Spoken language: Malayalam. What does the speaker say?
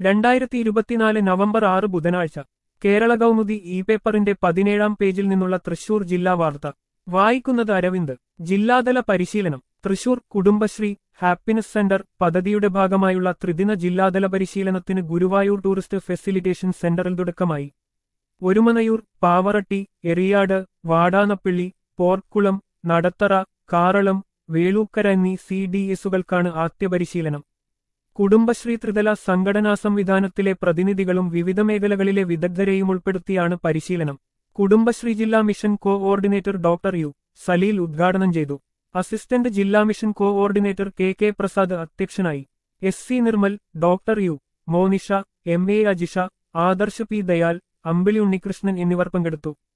രണ്ടായിരത്തി ഇരുപത്തിനാല് നവംബർ ആറ് ബുധനാഴ്ച കേരള കൗമുദി ഇ പേപ്പറിന്റെ പതിനേഴാം പേജിൽ നിന്നുള്ള തൃശൂർ ജില്ലാ വാർത്ത വായിക്കുന്നത് അരവിന്ദ് ജില്ലാതല പരിശീലനം തൃശൂർ കുടുംബശ്രീ ഹാപ്പിനെസ് സെന്റർ പദ്ധതിയുടെ ഭാഗമായുള്ള ത്രിദിന ജില്ലാതല പരിശീലനത്തിന് ഗുരുവായൂർ ടൂറിസ്റ്റ് ഫെസിലിറ്റേഷൻ സെന്ററിൽ തുടക്കമായി ഒരുമനയൂർ പാവറട്ടി എറിയാട് വാടാനപ്പള്ളി പോർക്കുളം നടത്തറ കാറളം വേളൂക്കര എന്നീ സി ഡി എസുകൾക്കാണ് ആദ്യ പരിശീലനം കുടുംബശ്രീ ത്രിതല സംഘടനാ സംവിധാനത്തിലെ പ്രതിനിധികളും വിവിധ മേഖലകളിലെ വിദഗ്ധരെയും ഉൾപ്പെടുത്തിയാണ് പരിശീലനം കുടുംബശ്രീ ജില്ലാ mission coordinator doctor U Saleel ഉദ്ഘാടനം ചെയ്തു അസിസ്റ്റന്റ് ജില്ലാ mission coordinator K K Prasad അധ്യക്ഷനായി S C Nirmal doctor U Monisha M A Ajisha Adarsh P Dayal Ambili Unnikrishnan എന്നിവർ പങ്കെടുത്തു